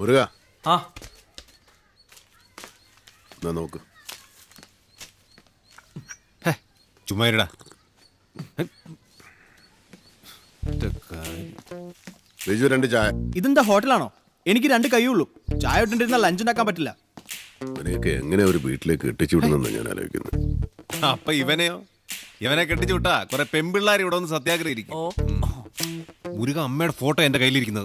മുരുക ആ എന്നാ നോക്ക് ചുമ്മാ ഇരുടാ ബിജു രണ്ട് ചായ ഇതെന്താ ഹോട്ടലാണോ എനിക്ക് രണ്ട് കൈയുള്ളൂ ചായ ഇട്ടിരുന്ന ലഞ്ച് ഉണ്ടാക്കാൻ പറ്റില്ല ഇവനെയൊക്കെ എങ്ങനെ ഒരു വീട്ടിലേക്ക് എത്തിച്ചു വിടുന്നെന്ന് ഞാൻ ആലോചിക്കുന്നത് അപ്പൊ ഇവനെയോ ഇവനെ കെട്ടിച്ചു വിട്ടാ കുറെ പെമ്പിള്ളാർ ഇവിടെ ഒന്ന് സത്യാഗ്രഹം ഇരിക്കും മുരുക അമ്മയുടെ ഫോട്ടോ എന്റെ കയ്യിലിരിക്കുന്നത്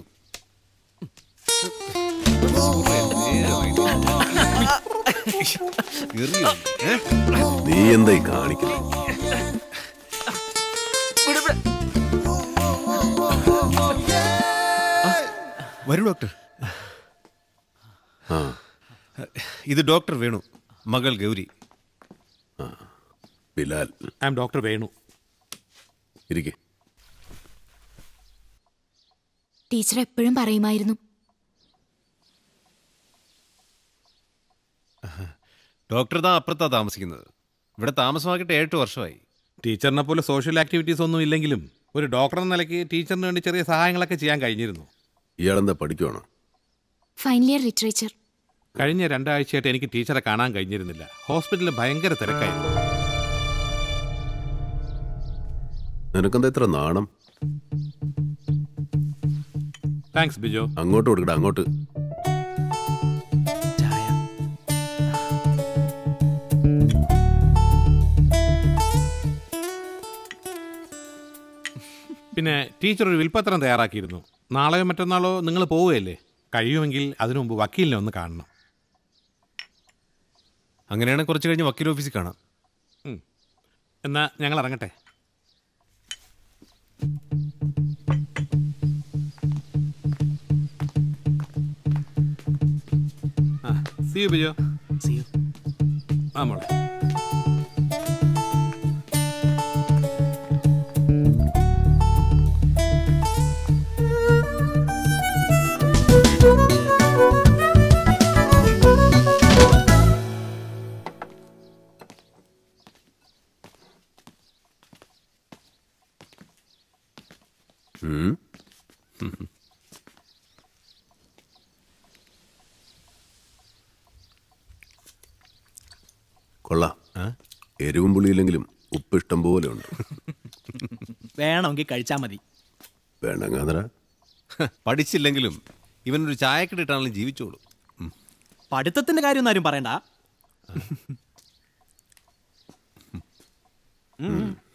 എറിയോ? ഏ? നീ എന്തായി കാണിക്കുന്നത് വരൂ ഡോക്ടർ ആ ഇത് ഡോക്ടർ വേണു മകൾ Gauri Bilal I'm doctor Venu ഇരിക്കെ ടീച്ചർ എപ്പോഴും പറയുമായിരുന്നു ഡോക്ടർ താ അപ്പുറത്താ താമസിക്കുന്നത് ഇവിടെ താമസമാക്കിയിട്ട് ഏഴ് വർഷമായി ടീച്ചറിനെ പോലെ സോഷ്യൽ ആക്ടിവിറ്റീസ് ഒന്നും ഇല്ലെങ്കിലും ഒരു ഡോക്ടർ എന്ന നിലയ്ക്ക് ടീച്ചറിന് വേണ്ടി ചെറിയ സഹായങ്ങളൊക്കെ ചെയ്യാൻ കഴിഞ്ഞിരുന്നു ഇയാളെന്താ പഠിക്കുവാണോ ഫൈനൽ ഇയർ ലിറ്ററേച്ചർ കഴിഞ്ഞ രണ്ടാഴ്ചയായിട്ട് എനിക്ക് ടീച്ചറെ കാണാൻ കഴിഞ്ഞിരുന്നില്ല ഹോസ്പിറ്റലിൽ ഭയങ്കര തിരക്കായിരുന്നു നിനക്കെന്താ ഇത്ര നാണം താങ്ക്സ് ബിജോ അങ്ങോട്ട് കൊടുക്കട അങ്ങോട്ട് പിന്നെ ടീച്ചർ ഒരു വിൽപ്പത്രം തയ്യാറാക്കിയിരുന്നു നാളെയോ മറ്റന്നാളോ നിങ്ങൾ പോവുകയല്ലേ കഴിയുമെങ്കിൽ അതിനു മുമ്പ് വക്കീലിനെ ഒന്ന് കാണണം അങ്ങനെയാണെങ്കിൽ കുറച്ച് കഴിഞ്ഞ് വക്കീൽ ഓഫീസിൽ കാണാം എന്നാ ഞങ്ങൾ ഇറങ്ങട്ടെ ആ see you Bijo see you ആ മോളെ ഉം. കൊള്ളാം എരിവും പുളിയില്ലെങ്കിലും ഉപ്പ് ഇഷ്ടം പോലെ ഉണ്ട് വേണമെങ്കിൽ കഴിച്ചാൽ മതി വേണ്ടങ്ങാതറ പഠിച്ചില്ലെങ്കിലും ഇവനൊരു ചായക്കടിയിട്ടാണെങ്കിലും ജീവിച്ചോളൂ പഠിത്തത്തിന്റെ കാര്യമൊന്നും ആരും പറയണ്ട ഉം.